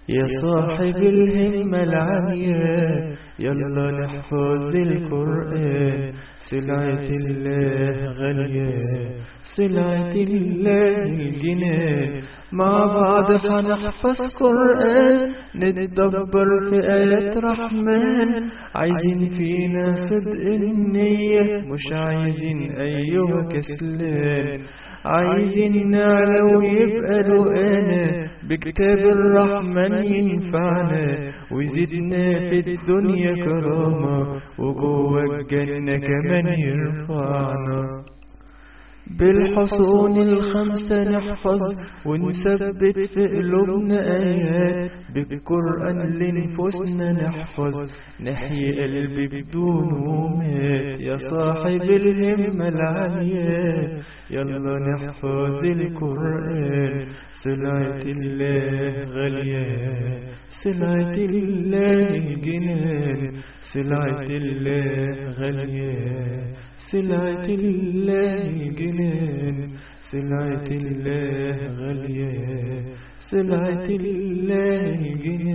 يا صاحب الهمة العالية يلا نحفظ القرآن سلعة الله غالية سلعة الله الجنان مع بعض هنحفظ قرآن نتدبر في آيات رحمن عايزين فينا صدق النية مش عايزين أيها كسلان عايزين نعلى ويبقى رؤانا بكتاب الرحمن ينفعنا ويزيدنا في الدنيا كرامة وجوه الجنة كمان يرفعنا بالحصون الخمسة نحفظ ونثبت في قلوبنا آيات بالقرآن لنفوسنا نحفظ نحيي قلبي بدون ومات يا صاحب الهمة العالية يلا نحفظ القرآن سلعة الله غالية سلعة الله الجنان سلعة الله غالية سلعة الله جنان سلعة الله غالية سلعة الله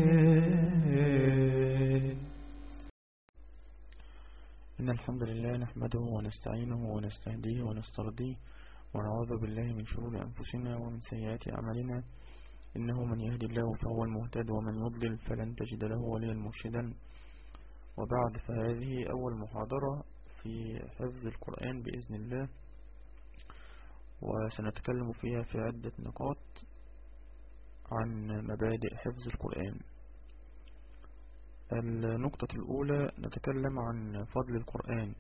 جنان إن الحمد لله نحمده ونستعينه ونستهديه ونسترضيه ونعوذ بالله من شرور أنفسنا ومن سيئات أعمالنا إنه من يهدي الله فهو المهتد ومن يضلل فلن تجد له وليا مرشدا وبعد فهذه أول محاضرة في حفظ القرآن بإذن الله وسنتكلم فيها في عدة نقاط عن مبادئ حفظ القرآن النقطة الأولى نتكلم عن فضل القرآن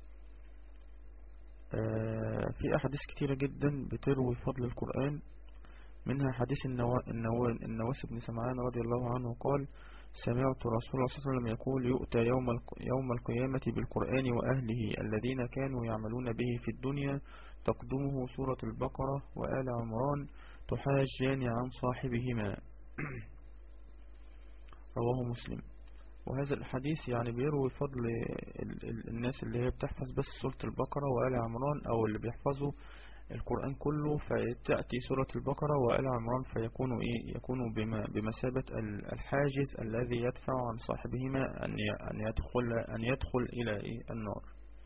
في أحاديث كتيرة جدا بتروي فضل القرآن منها حديث النواس بن سمعان رضي الله عنه قال سمعت رسول الله صلى الله عليه وسلم يقول يؤتى يوم يوم القيامة بالقرآن وأهله الذين كانوا يعملون به في الدنيا تقدمه سورة البقرة وآل عمران تحاجان عن صاحبهما رواه مسلم وهذا الحديث يعني بيروي فضل الناس اللي هي بتحفظ بس سورة البقرة وآل عمران أو اللي بيحفظوا القرآن كله فتأتي سورة البقرة وآل عمران فيكون إيه يكون بمثابة الحاجز الذي يدفع عن صاحبهما أن أن يدخل أن يدخل إلى إيه النار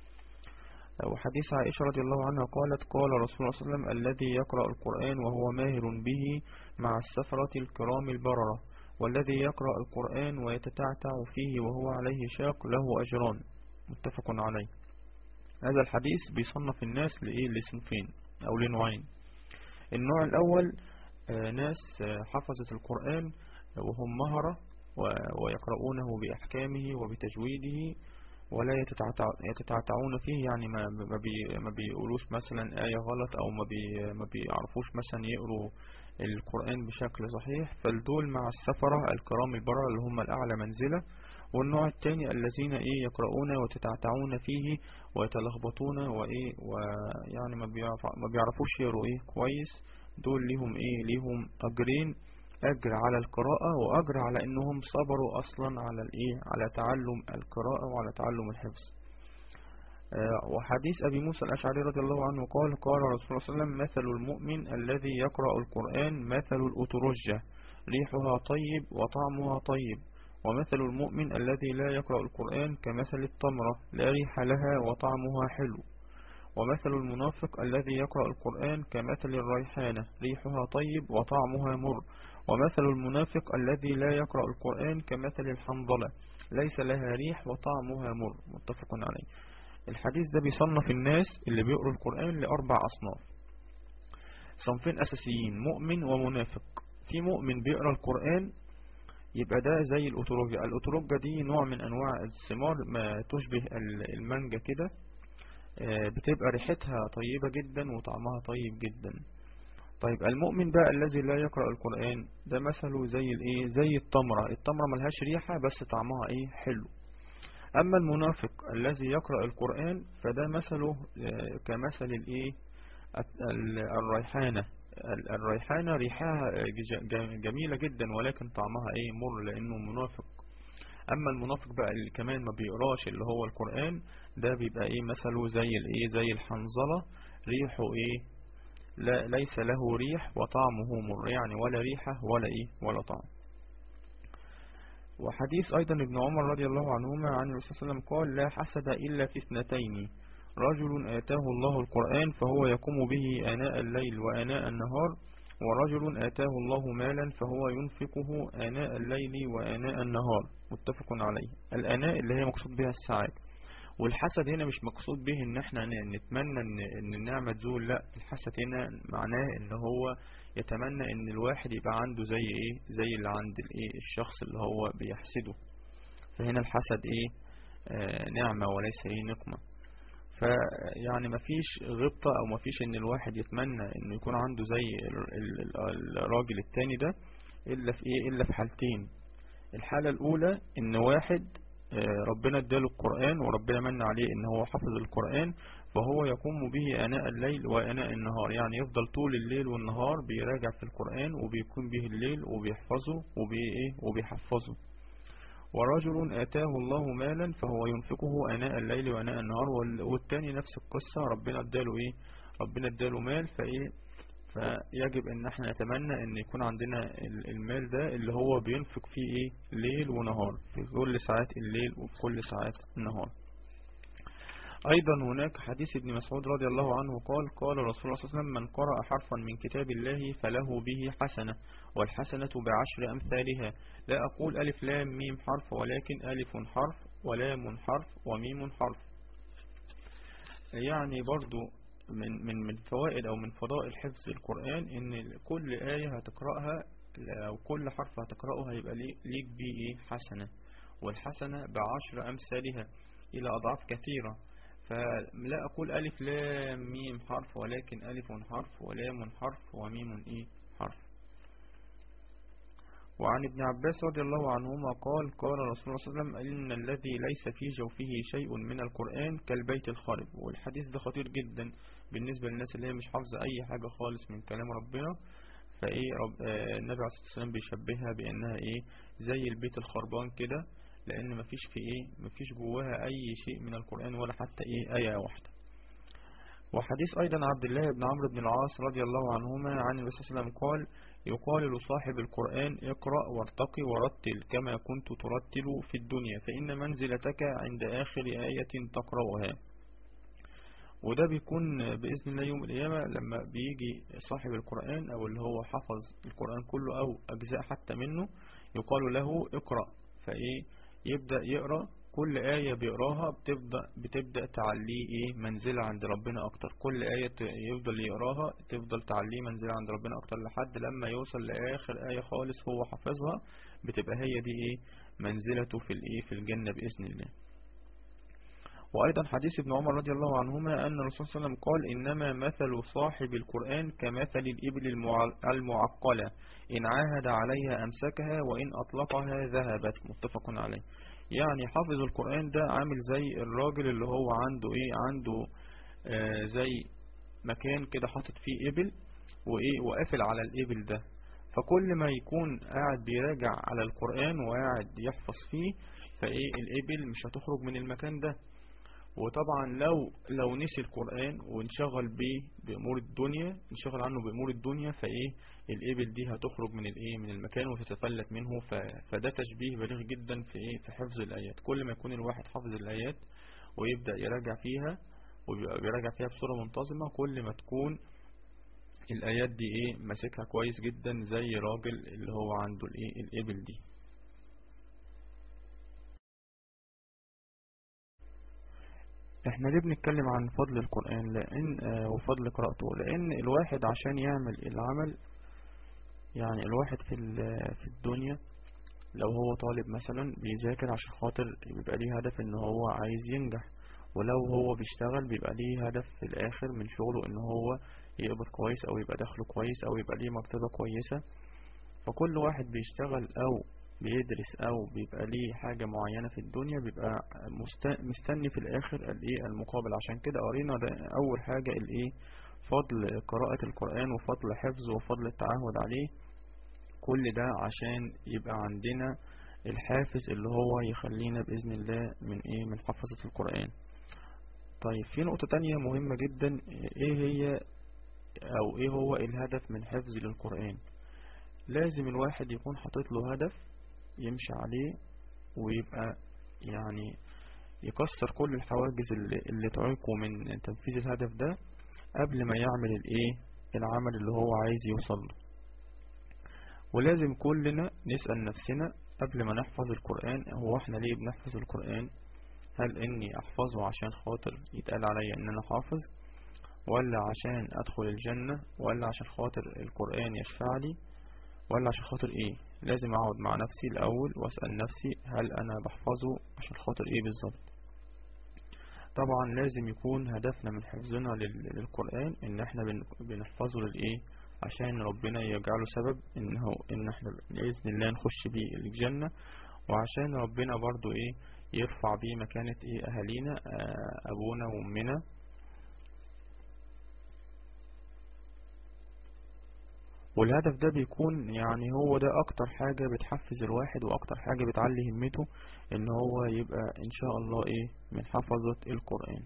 وحديث عائشة رضي الله عنها قالت قال رسول الله صلى الله عليه وسلم الذي يقرأ القرآن وهو ماهر به مع السفرة الكرام البررة والذي يقرأ القرآن ويتتعتع فيه وهو عليه شاق له أجران متفق عليه هذا الحديث بيصنف الناس لإيه لصنفين أو لنوعين النوع الأول ناس حفظت القرآن وهم مهرة ويقرؤونه بأحكامه وبتجويده ولا يتتعتعون فيه يعني ما ما بيقولوش مثلا آية غلط أو ما بي ما بيعرفوش مثلا يقروا القرآن بشكل صحيح فالدول مع السفرة الكرام البررة اللي هم الأعلى منزلة والنوع الثاني الذين ايه يقرؤون وتتعتعون فيه ويتلخبطون وايه ويعني ما ما بيعرفوش يقروا ايه كويس دول ليهم ايه ليهم اجرين اجر على القراءة واجر على انهم صبروا اصلا على الايه على تعلم القراءة وعلى تعلم الحفظ وحديث أبي موسى الأشعري رضي الله عنه قال قال رسول الله صلى الله عليه وسلم مثل المؤمن الذي يقرأ القرآن مثل الأترجة ريحها طيب وطعمها طيب ومثل المؤمن الذي لا يقرأ القرآن كمثل التمرة لا ريح لها وطعمها حلو ومثل المنافق الذي يقرأ القرآن كمثل الريحانة ريحها طيب وطعمها مر ومثل المنافق الذي لا يقرأ القرآن كمثل الحنظلة ليس لها ريح وطعمها مر متفق عليه الحديث ده بيصنف الناس اللي بيقرأوا القرآن لأربع أصناف صنفين أساسيين مؤمن ومنافق في مؤمن بيقرأ القرآن يبقى ده زي الأتروجة الأتروجة دي نوع من أنواع الثمار ما تشبه المانجا كده بتبقى ريحتها طيبة جدا وطعمها طيب جدا طيب المؤمن بقى الذي لا يقرأ القرآن ده مثله زي الايه زي التمرة التمرة ملهاش ريحة بس طعمها ايه حلو اما المنافق الذي يقرأ القرآن فده مثله كمثل الايه الريحانة الريحانة ريحها جميلة جدا ولكن طعمها ايه مر لانه منافق اما المنافق بقى اللي كمان ما بيقراش اللي هو القرآن ده بيبقى ايه مثله زي الايه زي الحنظلة ريحه ايه لا ليس له ريح وطعمه مر يعني ولا ريحة ولا ايه ولا طعم وحديث أيضا ابن عمر رضي الله عنهما عن الرسول صلى الله عليه وسلم قال لا حسد إلا في اثنتين رجل آتاه الله القرآن فهو يقوم به آناء الليل وآناء النهار ورجل آتاه الله مالا فهو ينفقه آناء الليل وآناء النهار متفق عليه الآناء اللي هي مقصود بها الساعات والحسد هنا مش مقصود به ان احنا نتمنى ان, إن النعمة تزول لا الحسد هنا معناه ان هو يتمنى ان الواحد يبقى عنده زي ايه زي اللي عند الايه الشخص اللي هو بيحسده فهنا الحسد ايه آه نعمة وليس ايه نقمة فيعني مفيش غبطة او مفيش ان الواحد يتمنى انه يكون عنده زي الراجل التاني ده الا في ايه الا في حالتين الحالة الاولى ان واحد ربنا اداله القرآن وربنا من عليه ان هو حفظ القرآن فهو يقوم به اناء الليل واناء النهار يعني يفضل طول الليل والنهار بيراجع في القرآن وبيكون به الليل وبيحفظه وبيه وبيحفظه ورجل آتاه الله مالا فهو ينفقه آناء الليل وآناء النهار والتاني نفس القصة ربنا اداله ايه ربنا اداله مال فايه فيجب ان احنا نتمنى ان يكون عندنا المال ده اللي هو بينفق فيه ايه ليل ونهار في كل ساعات الليل وفي كل ساعات النهار ايضا هناك حديث ابن مسعود رضي الله عنه قال قال رسول الله صلى الله عليه وسلم من قرأ حرفا من كتاب الله فله به حسنة والحسنة بعشر امثالها لا اقول الف لام ميم حرف ولكن الف حرف ولام حرف وميم حرف يعني برضو من من من فوائد او من فضائل حفظ القرآن ان كل آية هتقرأها او كل حرف هتقرأه هيبقى ليك بيه ايه حسنة والحسنة بعشر امثالها الى اضعاف كثيرة فلا اقول الف لام ميم حرف ولكن الف حرف ولام حرف وميم ايه حرف وعن ابن عباس رضي الله عنهما قال قال رسول الله صلى الله عليه وسلم إن الذي ليس في جوفه شيء من القرآن كالبيت الخارب والحديث ده خطير جدا بالنسبة للناس اللي هي مش حافظة أي حاجة خالص من كلام ربنا فإيه رب آه النبي عليه الصلاة والسلام بيشبهها بأنها إيه زي البيت الخربان كده لأن مفيش في إيه مفيش جواها أي شيء من القرآن ولا حتى إيه آية واحدة وحديث أيضا عبد الله بن عمرو بن العاص رضي الله عنهما عن النبي صلى الله عليه وسلم قال يقال لصاحب القرآن اقرأ وارتقي ورتل كما كنت ترتل في الدنيا فإن منزلتك عند آخر آية تقرأها وده بيكون بإذن الله يوم القيامة لما بيجي صاحب القرآن أو اللي هو حفظ القرآن كله أو أجزاء حتى منه يقال له اقرأ فإيه يبدأ يقرأ كل آية بيقراها بتبدأ, بتبدأ تعليه إيه منزلة عند ربنا أكتر كل آية يفضل يقراها تفضل تعليه منزلة عند ربنا أكتر لحد لما يوصل لآخر آية خالص هو حافظها بتبقى هي دي إيه منزلته في الإيه في الجنة بإذن الله وأيضا حديث ابن عمر رضي الله عنهما أن الرسول صلى الله عليه وسلم قال إنما مثل صاحب القرآن كمثل الإبل المعقلة إن عاهد عليها أمسكها وإن أطلقها ذهبت متفق عليه يعني حافظ القرآن ده عامل زي الراجل اللي هو عنده ايه عنده آه زي مكان كده حاطط فيه ابل وايه وقافل على الابل ده فكل ما يكون قاعد بيراجع على القرآن وقاعد يحفظ فيه فايه الابل مش هتخرج من المكان ده وطبعا لو لو نسي القرآن وانشغل بيه بأمور الدنيا انشغل عنه بأمور الدنيا فايه الإبل دي هتخرج من الايه من المكان وتتفلت منه فده تشبيه بليغ جدا في ايه في حفظ الآيات كل ما يكون الواحد حافظ الآيات ويبدأ يراجع فيها ويبقى بيراجع فيها بصورة منتظمة كل ما تكون الآيات دي ايه ماسكها كويس جدا زي راجل اللي هو عنده الايه الإبل دي احنا ليه بنتكلم عن فضل القرآن لان آه وفضل قراءته لان الواحد عشان يعمل العمل يعني الواحد في في الدنيا لو هو طالب مثلا بيذاكر عشان خاطر بيبقى ليه هدف ان هو عايز ينجح ولو هو بيشتغل بيبقى ليه هدف في الاخر من شغله ان هو يقبض كويس او يبقى دخله كويس او يبقى ليه مرتبة كويسة فكل واحد بيشتغل او بيدرس او بيبقى ليه حاجة معينة في الدنيا بيبقى مستني في الاخر الايه المقابل عشان كده قرينا ده اول حاجة الايه فضل قراءة القرآن وفضل حفظه وفضل التعهد عليه كل ده عشان يبقى عندنا الحافز اللي هو يخلينا بإذن الله من ايه من حفظة القرآن طيب في نقطة تانية مهمة جدا ايه هي او ايه هو الهدف من حفظ للقرآن لازم الواحد يكون حاطط له هدف يمشي عليه ويبقى يعني يكسر كل الحواجز اللي, اللي تعيقه من تنفيذ الهدف ده قبل ما يعمل الايه العمل اللي هو عايز يوصل له ولازم كلنا نسأل نفسنا قبل ما نحفظ القرآن هو احنا ليه بنحفظ القرآن هل اني احفظه عشان خاطر يتقال عليا ان انا حافظ ولا عشان ادخل الجنة ولا عشان خاطر القرآن يشفع لي ولا عشان خاطر ايه لازم اقعد مع نفسي الاول واسأل نفسي هل انا بحفظه عشان خاطر ايه بالظبط طبعا لازم يكون هدفنا من حفظنا للقرآن ان احنا بنحفظه للايه عشان ربنا يجعله سبب انه ان احنا بإذن الله نخش بيه الجنة وعشان ربنا برضو ايه يرفع بيه مكانة ايه اهالينا ابونا وامنا والهدف ده بيكون يعني هو ده اكتر حاجة بتحفز الواحد واكتر حاجة بتعلي همته ان هو يبقى ان شاء الله ايه من حفظة القرآن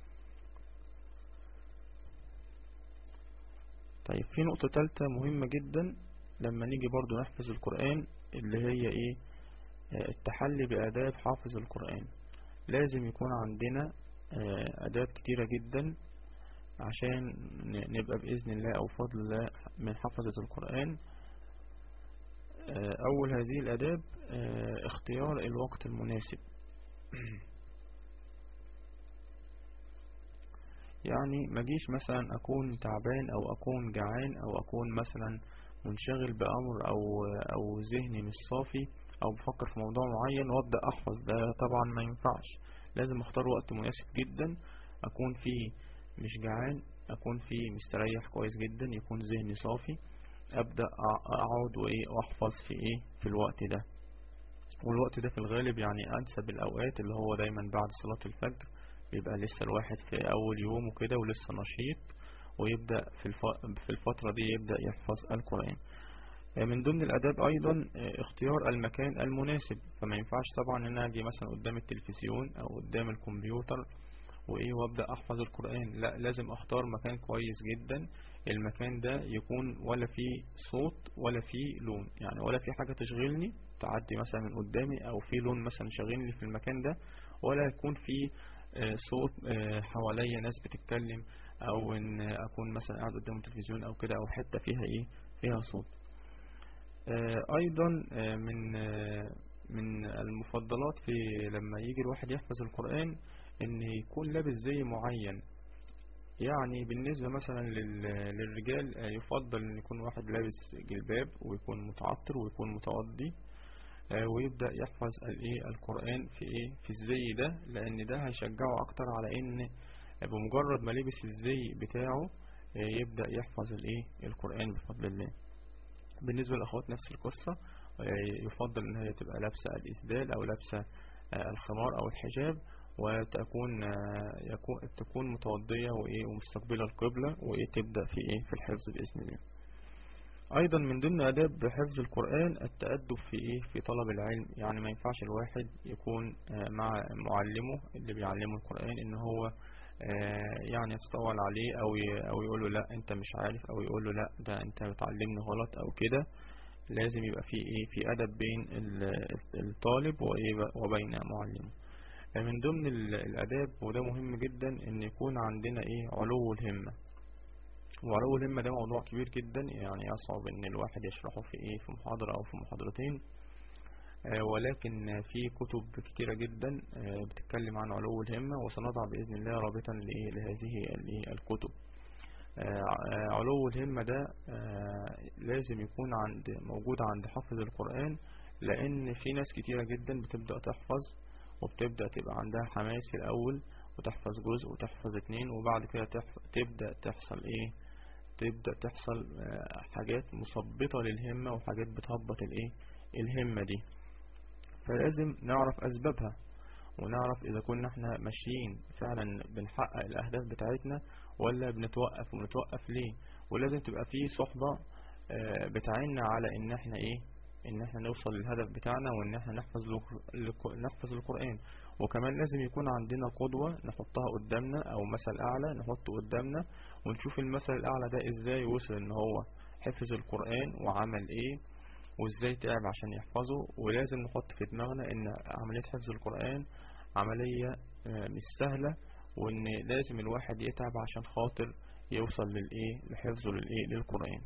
طيب في نقطة تالتة مهمة جدا لما نيجي برضو نحفظ القرآن اللي هي ايه التحلي بآداب حافظ القرآن لازم يكون عندنا آداب كتيرة جدا عشان نبقى بإذن الله أو فضل الله من حفظة القرآن أول هذه الأداب اختيار الوقت المناسب يعني ما جيش مثلا أكون تعبان أو أكون جعان أو أكون مثلا منشغل بأمر أو أو ذهني مش صافي أو بفكر في موضوع معين وأبدأ أحفظ ده طبعا ما ينفعش لازم أختار وقت مناسب جدا أكون فيه مش جعان أكون فيه مستريح كويس جدا يكون ذهني صافي أبدأ أقعد وإيه وأحفظ في إيه في الوقت ده والوقت ده في الغالب يعني أنسب الأوقات اللي هو دايما بعد صلاة الفجر بيبقى لسه الواحد في أول يوم وكده ولسه نشيط ويبدأ في في الفترة دي يبدأ يحفظ القرآن من ضمن الأداب أيضا اختيار المكان المناسب فما ينفعش طبعا ان انا اجي مثلا قدام التلفزيون أو قدام الكمبيوتر وإيه وأبدأ أحفظ القرآن لا لازم أختار مكان كويس جدا المكان ده يكون ولا فيه صوت ولا فيه لون يعني ولا فيه حاجة تشغلني تعدي مثلا من قدامي أو فيه لون مثلا شاغلني في المكان ده ولا يكون فيه صوت حواليا ناس بتتكلم أو إن أكون مثلا قاعد قدام التلفزيون أو كده أو حتة فيها إيه فيها صوت أيضا من من المفضلات في لما يجي الواحد يحفظ القرآن ان يكون لابس زي معين يعني بالنسبة مثلا للرجال يفضل ان يكون واحد لابس جلباب ويكون متعطر ويكون متوضي ويبدأ يحفظ الايه القرآن في ايه في الزي ده لان ده هيشجعه اكتر على ان بمجرد ما لبس الزي بتاعه يبدأ يحفظ الايه القرآن بفضل الله بالنسبة للأخوات نفس القصة يفضل ان هي تبقى لابسة الإسدال او لابسة الخمار او الحجاب وتكون يكون تكون متوضية وإيه ومستقبلة القبلة وإيه تبدأ في إيه في الحفظ بإذن الله أيضا من ضمن آداب حفظ القرآن التأدب في إيه في طلب العلم يعني ما ينفعش الواحد يكون مع معلمه اللي بيعلمه القرآن إن هو يعني يتطول عليه أو أو يقول له لا أنت مش عارف أو يقول له لا ده أنت بتعلمني غلط أو كده لازم يبقى في إيه في أدب بين الطالب وإيه وبين معلمه من ضمن الأداب وده مهم جدا ان يكون عندنا ايه علو الهمة وعلو الهمة ده موضوع كبير جدا يعني يصعب ان الواحد يشرحه في ايه في محاضرة او في محاضرتين ولكن في كتب كتيرة جدا بتتكلم عن علو الهمة وسنضع بإذن الله رابطا لهذه الكتب علو الهمة ده لازم يكون عند موجود عند حافظ القرآن لأن في ناس كتيرة جدا بتبدأ تحفظ وبتبدأ تبقى عندها حماس في الأول وتحفظ جزء وتحفظ اتنين وبعد كده تبدأ تحصل ايه تبدأ تحصل حاجات مثبطة للهمة وحاجات بتهبط الايه الهمة دي فلازم نعرف أسبابها ونعرف إذا كنا احنا ماشيين فعلا بنحقق الأهداف بتاعتنا ولا بنتوقف وبنتوقف ليه ولازم تبقى في صحبة بتعيننا على ان احنا ايه ان احنا نوصل للهدف بتاعنا وان احنا نحفظ نحفظ القرآن وكمان لازم يكون عندنا قدوة نحطها قدامنا او مثل اعلى نحطه قدامنا ونشوف المثل الاعلى ده ازاي وصل ان هو حفظ القرآن وعمل ايه وازاي تعب عشان يحفظه ولازم نحط في دماغنا ان عملية حفظ القرآن عملية آه، مش سهلة وان لازم الواحد يتعب عشان خاطر يوصل للايه لحفظه للايه للقرآن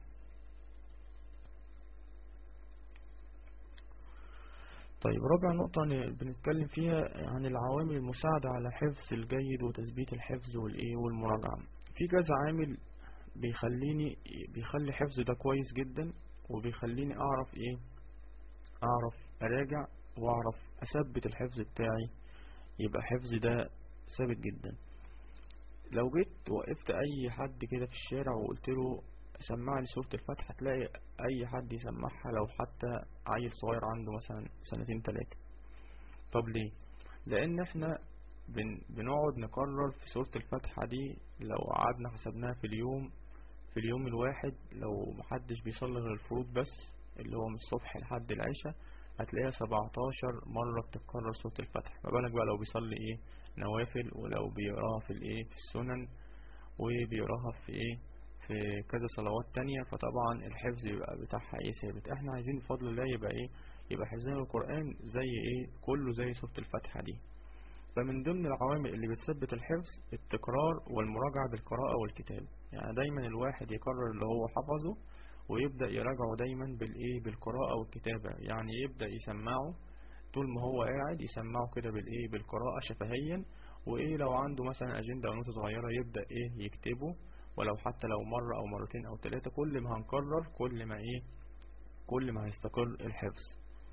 طيب رابع نقطة ن- بنتكلم فيها عن العوامل المساعدة على حفظ الجيد وتثبيت الحفظ والايه والمراجعة في كذا عامل بيخليني بيخلي حفظ ده كويس جدا وبيخليني اعرف ايه اعرف اراجع واعرف اثبت الحفظ بتاعي يبقى حفظي ده ثابت جدا لو جيت وقفت اي حد كده في الشارع وقلت له سمعني سورة الفتح هتلاقي اي حد يسمعها لو حتى عيل صغير عنده مثلا سنتين تلاتة طب ليه لان احنا بن بنقعد نكرر في سورة الفاتحة دي لو قعدنا حسبناها في اليوم في اليوم الواحد لو محدش بيصلي غير الفروض بس اللي هو من الصبح لحد العشاء هتلاقيها 17 مرة بتتكرر سورة الفتح ما بالك بقى لو بيصلي ايه نوافل ولو بيقراها في الايه في السنن وبيقراها في ايه في كذا صلوات تانية فطبعا الحفظ يبقى بتاعها ايه ثابت احنا عايزين بفضل الله يبقى ايه يبقى حفظنا القرآن زي ايه كله زي سورة الفاتحة دي فمن ضمن العوامل اللي بتثبت الحفظ التكرار والمراجعة بالقراءة والكتاب يعني دايما الواحد يكرر اللي هو حفظه ويبدأ يراجعه دايما بالايه بالقراءة والكتابة يعني يبدأ يسمعه طول ما هو قاعد يسمعه كده بالايه بالقراءة شفهيا وايه لو عنده مثلا اجندة او نوتة صغيرة يبدأ ايه يكتبه ولو حتى لو مرة او مرتين او ثلاثة كل ما هنكرر كل ما ايه كل ما هيستقر الحفظ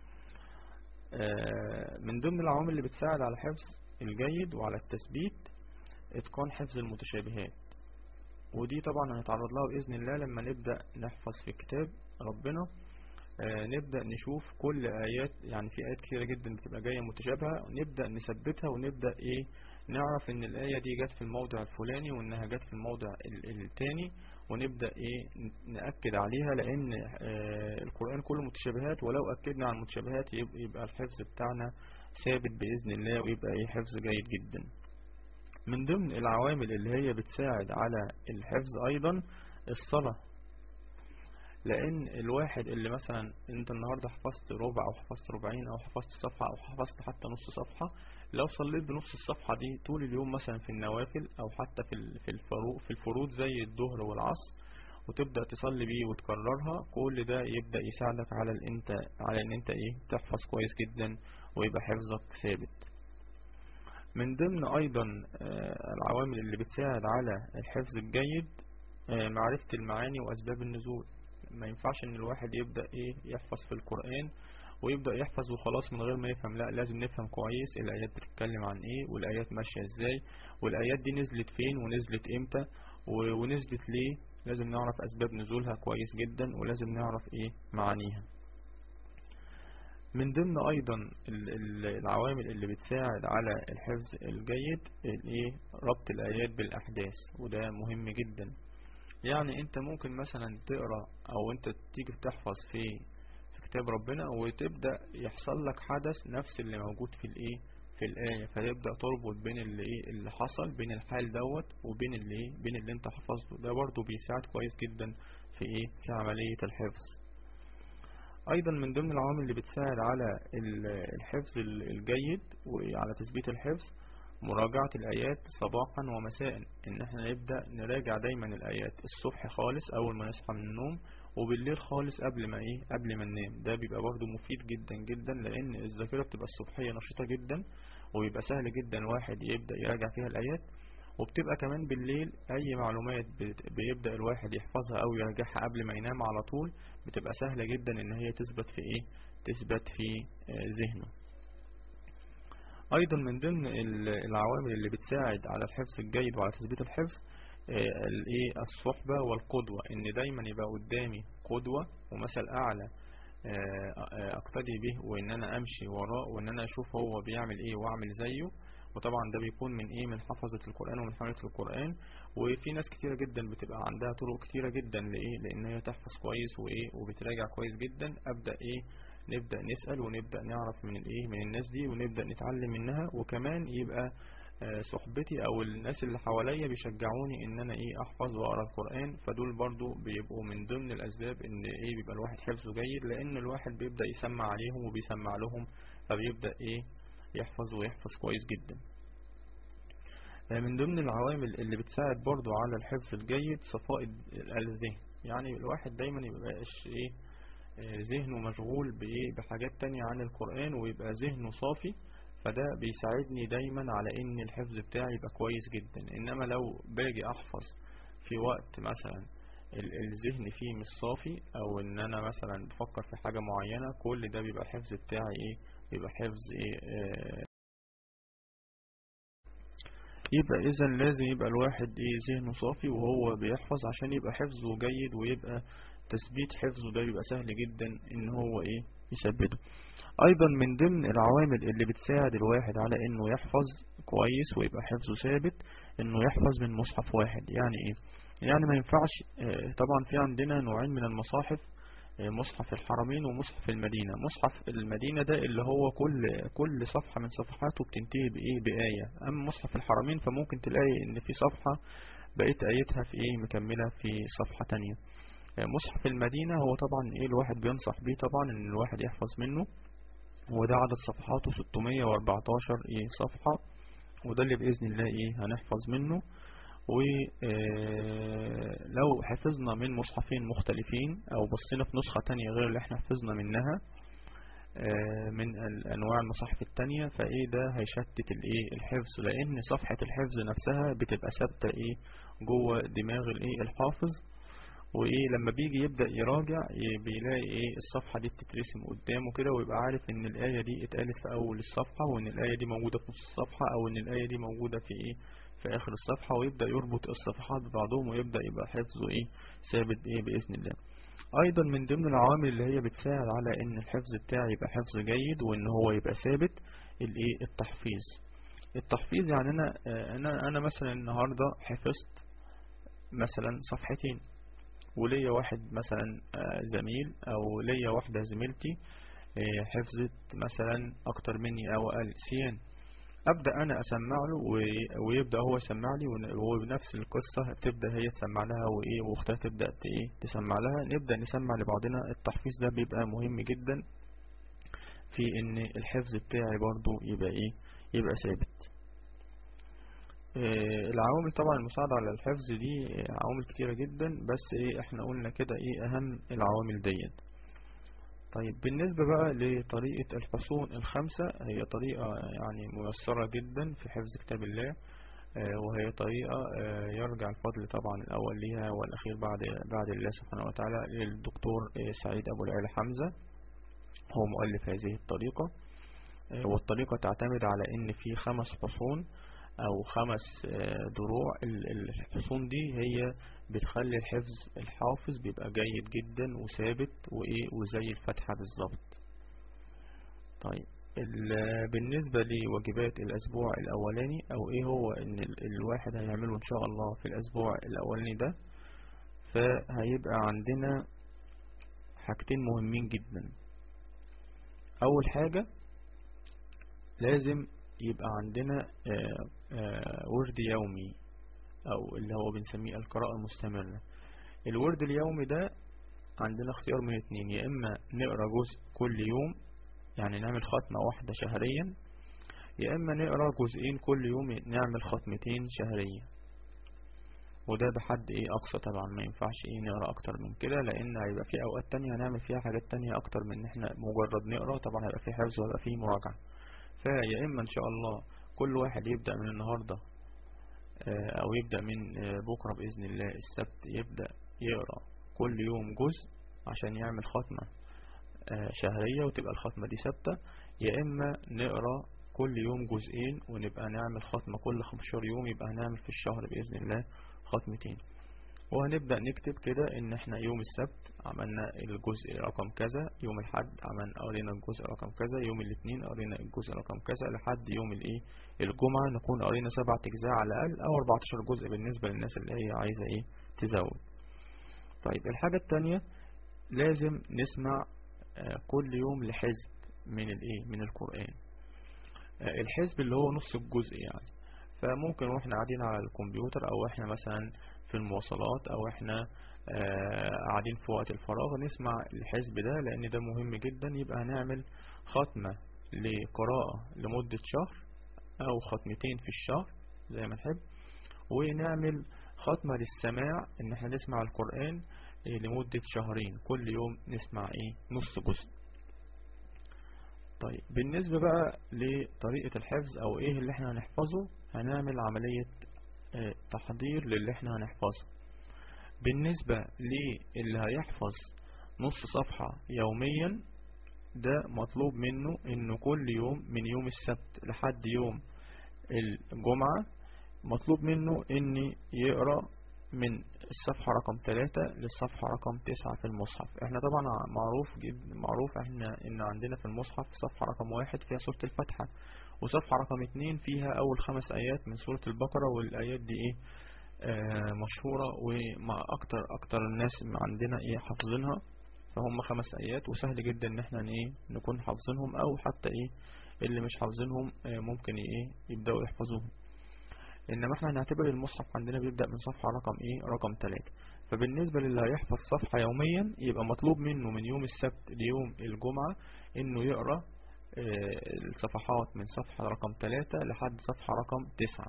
آه، من ضمن العوامل اللي بتساعد على حفظ الجيد وعلى التثبيت اتقان حفظ المتشابهات ودي طبعا هنتعرض لها بإذن الله لما نبدأ نحفظ في كتاب ربنا آه، نبدأ نشوف كل آيات يعني في آيات كتيرة جدا بتبقى جاية متشابهة نبدأ نثبتها ونبدأ إيه نعرف إن الآية دي جت في الموضع الفلاني وإنها جت في الموضع ال- التاني ونبدأ إيه ن- نأكد عليها لأن آه، القرآن كله متشابهات ولو أكدنا على المتشابهات يب- يبقى الحفظ بتاعنا ثابت بإذن الله ويبقى إيه حفظ جيد جدا من ضمن العوامل اللي هي بتساعد على الحفظ أيضا الصلاة لان الواحد اللي مثلا انت النهاردة حفظت ربع او حفظت ربعين او حفظت صفحة او حفظت حتى نص صفحة لو صليت بنص الصفحة دي طول اليوم مثلا في النوافل او حتى في ال- في الفروض في الفروض زي الظهر والعصر وتبدأ تصلي بيه وتكررها كل ده يبدأ يساعدك على ان انت على ان انت ايه تحفظ كويس جدا ويبقى حفظك ثابت من ضمن ايضا آه، العوامل اللي بتساعد على الحفظ الجيد آه، معرفة المعاني واسباب النزول ما ينفعش ان الواحد يبدأ ايه يحفظ في القرآن ويبدأ يحفظ وخلاص من غير ما يفهم لا لازم نفهم كويس الآيات بتتكلم عن ايه والآيات ماشية ازاي والآيات دي نزلت فين ونزلت امتى و- ونزلت ليه لازم نعرف اسباب نزولها كويس جدا ولازم نعرف ايه معانيها من ضمن ايضا ال- ال- العوامل اللي بتساعد على الحفظ الجيد الايه ربط الايات بالاحداث وده مهم جدا يعني انت ممكن مثلا تقرا او انت تيجي تحفظ في في كتاب ربنا وتبدا يحصل لك حدث نفس اللي موجود في الايه في الايه فتبدا تربط بين اللي ايه اللي حصل بين الحال دوت وبين اللي ايه بين اللي انت حفظته ده برضو بيساعد كويس جدا في ايه في عمليه الحفظ ايضا من ضمن العوامل اللي بتساعد على ال- الحفظ ال- الجيد وعلى تثبيت الحفظ مراجعة الآيات صباحا ومساء إن احنا نبدأ نراجع دايما الآيات الصبح خالص أول ما نصحى من النوم وبالليل خالص قبل ما إيه قبل ما ننام ده بيبقى برضو مفيد جدا جدا لأن الذاكرة بتبقى الصبحية نشيطة جدا ويبقى سهل جدا واحد يبدأ يراجع فيها الآيات وبتبقى كمان بالليل أي معلومات بت- بيبدأ الواحد يحفظها أو يراجعها قبل ما ينام على طول بتبقى سهلة جدا إن هي تثبت في إيه تثبت في آه، ذهنه أيضا من ضمن ال- العوامل اللي بتساعد على الحفظ الجيد وعلى تثبيت الحفظ آه، الايه الصحبة والقدوة ان دايما يبقى قدامي قدوة ومثل اعلى آه، آه، اقتدي به وان انا امشي وراه وان انا اشوف هو بيعمل ايه واعمل زيه وطبعا ده بيكون من ايه من حفظة القرآن ومن حملة القرآن وفي ناس كتيرة جدا بتبقى عندها طرق كتيرة جدا لايه لان هي تحفظ كويس وايه وبتراجع كويس جدا ابدأ ايه نبدأ نسأل ونبدأ نعرف من الايه من الناس دي ونبدأ نتعلم منها وكمان يبقى آه، صحبتي او الناس اللي حواليا بيشجعوني ان انا ايه احفظ واقرا القرآن فدول برضو بيبقوا من ضمن الاسباب ان ايه بيبقى الواحد حفظه جيد لان الواحد بيبدأ يسمع عليهم وبيسمع لهم فبيبدأ ايه يحفظ ويحفظ كويس جدا آه، من ضمن العوامل اللي بتساعد برضو على الحفظ الجيد صفاء الذهن يعني الواحد دايما يبقاش ايه آه، ذهنه مشغول بايه بحاجات تانية عن القرآن ويبقى ذهنه صافي فده بيساعدني دايما على ان الحفظ بتاعي يبقى كويس جدا انما لو باجي احفظ في وقت مثلا ال- الذهن فيه مش صافي او ان انا مثلا بفكر في حاجة معينة كل ده بيبقى الحفظ بتاعي ايه بيبقى حفظ ايه آه يبقى اذا لازم يبقى الواحد ايه ذهنه صافي وهو بيحفظ عشان يبقى حفظه جيد ويبقى تثبيت حفظه ده بيبقى سهل جدا ان هو ايه يثبته ايضا من ضمن العوامل اللي بتساعد الواحد على انه يحفظ كويس ويبقى حفظه ثابت انه يحفظ من مصحف واحد يعني ايه يعني ما ينفعش آه، طبعا في عندنا نوعين من المصاحف آه، مصحف الحرمين ومصحف المدينة مصحف المدينة ده اللي هو كل كل صفحة من صفحاته بتنتهي بإيه بآية أما مصحف الحرمين فممكن تلاقي إن في صفحة بقيت آيتها في إيه مكملة في صفحة تانية آه، مصحف المدينة هو طبعا إيه الواحد بينصح بيه طبعا إن الواحد يحفظ منه وده عدد صفحاته 614 إيه صفحة وده اللي بإذن الله إيه هنحفظ منه ولو حفظنا من مصحفين مختلفين او بصينا في نسخة تانية غير اللي احنا حفظنا منها آه، من الانواع المصاحف التانية فايه ده هيشتت الايه الحفظ لان صفحة الحفظ نفسها بتبقى ثابتة ايه جوه دماغ الايه الحافظ وايه لما بيجي يبدأ يراجع ي- بيلاقي ايه الصفحة دي بتترسم قدامه كده ويبقى عارف ان الآية دي اتقالت في اول الصفحة وان الآية دي موجودة في نص الصفحة او ان الآية دي موجودة في ايه في اخر الصفحة ويبدأ يربط الصفحات ببعضهم ويبدأ يبقى حفظه ايه ثابت ايه بإذن الله ايضا من ضمن العوامل اللي هي بتساعد على ان الحفظ بتاعي يبقى حفظ جيد وان هو يبقى ثابت الايه التحفيظ التحفيظ يعني انا آه، انا انا مثلا النهارده حفظت مثلا صفحتين وليا واحد مثلا آه، زميل او ليا واحدة زميلتي آه، حفظت مثلا اكتر مني او اقل سيان ابدا انا اسمع له و- ويبدا هو يسمع لي ون- وبنفس القصه تبدا هي تسمع لها وايه واختها تبدا ت- ايه تسمع لها نبدا نسمع لبعضنا التحفيظ ده بيبقى مهم جدا في ان الحفظ بتاعي برضو يبقى ايه يبقى ثابت آه، العوامل طبعا المساعدة على الحفظ دي آه، عوامل كتيرة جدا بس ايه احنا قلنا كده ايه اهم العوامل ديت طيب بالنسبة بقى لطريقة الحصون الخمسة هي طريقة يعني ميسرة جدا في حفظ كتاب الله آه، وهي طريقة آه، يرجع الفضل طبعا الأول ليها والأخير بعد بعد الله سبحانه وتعالى للدكتور آه، سعيد أبو العلا حمزة هو مؤلف هذه الطريقة آه، والطريقة تعتمد على إن في خمس حصون أو خمس آه، دروع ال- ال- الحصون دي هي بتخلي الحفظ الحافظ بيبقى جيد جدا وثابت وإيه وزي الفتحة بالظبط طيب ال- بالنسبة لواجبات الأسبوع الأولاني أو إيه هو إن ال- الواحد هيعمله إن شاء الله في الأسبوع الأولاني ده فهيبقى عندنا حاجتين مهمين جدا أول حاجة لازم يبقى عندنا آه، آه، ورد يومي أو اللي هو بنسميه القراءة المستمرة الورد اليومي ده عندنا اختيار من اتنين يا إما نقرأ جزء كل يوم يعني نعمل ختمة واحدة شهريا يا إما نقرأ جزئين كل يوم نعمل ختمتين شهريا وده بحد ايه اقصى طبعا ما ينفعش ايه نقرا اكتر من كده لان هيبقى في اوقات تانية هنعمل فيها حاجات تانية اكتر من ان احنا مجرد نقرا طبعا هيبقى في حفظ وهيبقى في مراجعة فيا اما ان شاء الله كل واحد يبدأ من النهاردة آه، او يبدأ من آه، بكرة بإذن الله السبت يبدأ يقرأ كل يوم جزء عشان يعمل ختمة آه، شهرية وتبقى الختمة دي ثابتة يا اما نقرأ كل يوم جزئين ونبقى نعمل ختمة كل 15 يوم يبقى هنعمل في الشهر بإذن الله ختمتين وهنبدأ نكتب كده ان احنا يوم السبت عملنا الجزء رقم كذا يوم الحد عملنا قرينا الجزء رقم كذا يوم الاثنين قرينا الجزء رقم كذا لحد يوم الايه الجمعة نكون قرينا سبعة اجزاء على الاقل او 14 جزء بالنسبة للناس اللي هي عايزة ايه تزود طيب الحاجة التانية لازم نسمع آه، كل يوم لحزب من الايه من القرآن آه، الحزب اللي هو نص الجزء يعني فممكن واحنا قاعدين على الكمبيوتر او احنا مثلا في المواصلات او احنا آه، قاعدين في وقت الفراغ نسمع الحزب ده لان ده مهم جدا يبقى هنعمل ختمة لقراءة لمدة شهر او ختمتين في الشهر زي ما نحب ونعمل ختمة للسماع ان احنا نسمع القرآن إيه لمدة شهرين كل يوم نسمع ايه نص جزء طيب بالنسبة بقى لطريقة الحفظ او ايه اللي احنا هنحفظه هنعمل عملية اه تحضير للي احنا هنحفظه بالنسبة للي هيحفظ نص صفحة يوميا ده مطلوب منه انه كل يوم من يوم السبت لحد يوم الجمعة مطلوب منه ان يقرأ من الصفحة رقم 3 للصفحة رقم 9 في المصحف احنا طبعا معروف جد معروف احنا ان عندنا في المصحف صفحة رقم واحد فيها سورة الفاتحة وصفحة رقم 2 فيها اول خمس ايات من سورة البقرة والايات دي ايه آه مشهورة ومع اكتر اكتر الناس عندنا ايه حافظينها فهم خمس ايات وسهل جدا ان احنا ايه نكون حافظينهم او حتى ايه اللي مش حافظينهم آه ممكن ايه يبدأوا يحفظوهم انما احنا هنعتبر المصحف عندنا بيبدأ من صفحة رقم ايه رقم 3 فبالنسبة للي هيحفظ صفحة يوميا يبقى مطلوب منه من يوم السبت ليوم الجمعة انه يقرأ اه الصفحات من صفحة رقم 3 لحد صفحة رقم 9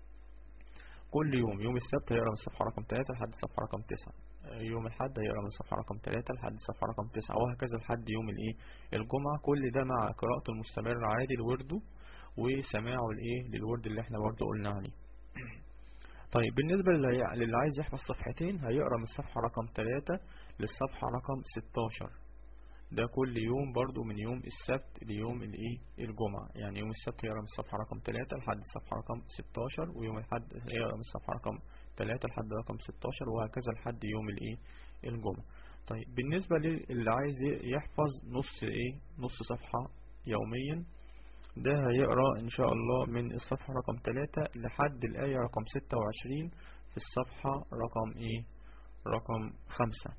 كل يوم يوم السبت هيقرأ من صفحة رقم 3 لحد صفحة رقم 9 يوم الحد هيقرأ من صفحة رقم 3 لحد صفحة رقم 9 وهكذا لحد يوم الايه الجمعة كل ده مع قراءته المستمرة عادي لورده وسماعه الايه للورد اللي احنا برضه قلنا عليه طيب بالنسبة للي عايز يحفظ صفحتين هيقرأ من الصفحة رقم 3 للصفحة رقم 16 ده كل يوم برضو من يوم السبت ليوم الايه الجمعة يعني يوم السبت يقرأ من الصفحة رقم 3 لحد الصفحة رقم 16 ويوم الحد يقرأ من الصفحة رقم 3 لحد رقم 16 وهكذا لحد يوم الايه الجمعة طيب بالنسبة للي عايز يحفظ نص ايه نص صفحة يوميا ده هيقرأ إن شاء الله من الصفحة رقم 3 لحد الآية رقم 26 في الصفحة رقم إيه رقم 5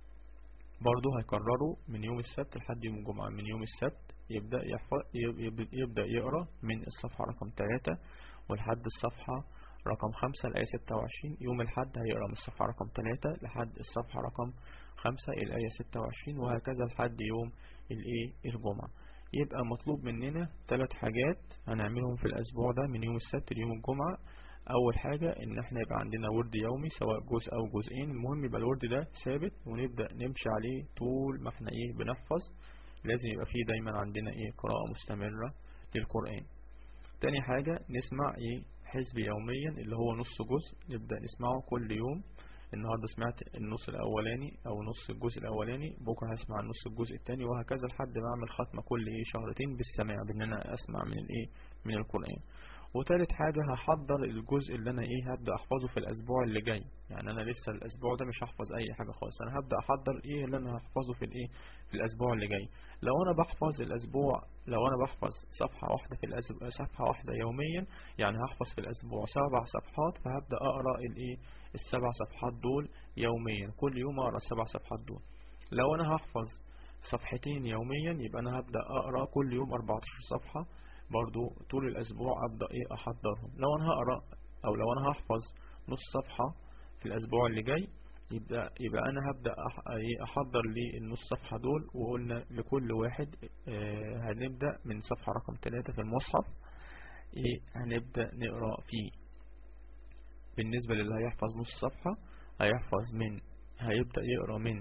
برضه هيكرره من يوم السبت لحد يوم الجمعة من يوم السبت يبدأ يحفظ يبدأ يقرأ من الصفحة رقم 3 ولحد الصفحة رقم 5 الآية 26 يوم الحد هيقرأ من الصفحة رقم 3 لحد الصفحة رقم 5 الآية 26 وهكذا لحد يوم الإيه الجمعة يبقى مطلوب مننا ثلاث حاجات هنعملهم في الأسبوع ده من يوم السبت ليوم الجمعة أول حاجة إن احنا يبقى عندنا ورد يومي سواء جزء أو جزئين المهم يبقى الورد ده ثابت ونبدأ نمشي عليه طول ما احنا إيه بنحفظ لازم يبقى فيه دايما عندنا إيه قراءة مستمرة للقرآن تاني حاجة نسمع إيه حزب يوميا اللي هو نص جزء نبدأ نسمعه كل يوم النهاردة سمعت النص الأولاني أو نص الجزء الأولاني بكرة هسمع النص الجزء الثاني وهكذا لحد ما أعمل ختمة كل إيه شهرتين بالسماع بأن أنا أسمع من الإيه من القرآن وتالت حاجة هحضر الجزء اللي أنا إيه هبدأ أحفظه في الأسبوع اللي جاي يعني أنا لسه الأسبوع ده مش هحفظ أي حاجة خالص أنا هبدأ أحضر إيه اللي أنا هحفظه في الإيه في الأسبوع اللي جاي لو أنا بحفظ الأسبوع لو أنا بحفظ صفحة واحدة في الأسبوع صفحة واحدة يوميا يعني هحفظ في الأسبوع سبع صفحات فهبدأ أقرأ الإيه السبع صفحات دول يوميا كل يوم أقرأ السبع صفحات دول لو أنا هحفظ صفحتين يوميا يبقى أنا هبدأ أقرأ كل يوم 14 صفحة برضو طول الأسبوع أبدأ إيه أحضرهم لو أنا هقرأ أو لو أنا هحفظ نص صفحة في الأسبوع اللي جاي يبقى, يبقى أنا هبدأ أحضر لي النص صفحة دول وقلنا لكل واحد آه هنبدأ من صفحة رقم 3 في المصحف إيه هنبدأ نقرأ فيه بالنسبة للي هيحفظ نص صفحة هيحفظ من هيبدأ يقرأ من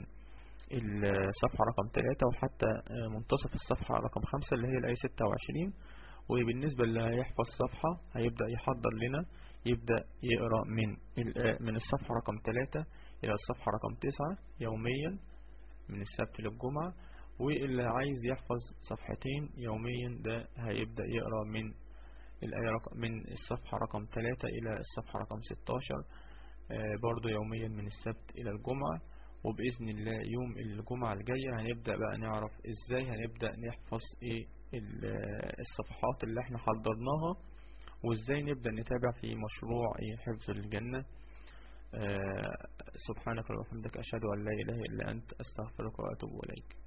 الصفحة رقم 3 وحتى منتصف الصفحة رقم 5 اللي هي الآية 26 وبالنسبة اللي هيحفظ صفحة هيبدأ يحضر لنا يبدأ يقرأ من من الصفحة رقم 3 إلى الصفحة رقم 9 يوميا من السبت للجمعة واللي عايز يحفظ صفحتين يوميا ده هيبدأ يقرأ من الآية رقم من الصفحة رقم 3 إلى الصفحة رقم 16 برضو يوميا من السبت إلى الجمعة وبإذن الله يوم الجمعة الجاية هنبدأ بقى نعرف إزاي هنبدأ نحفظ إيه الصفحات اللي احنا حضرناها وإزاي نبدأ نتابع في مشروع إيه حفظ الجنة آه سبحانك اللهم وبحمدك أشهد أن لا إله إلا أنت أستغفرك وأتوب إليك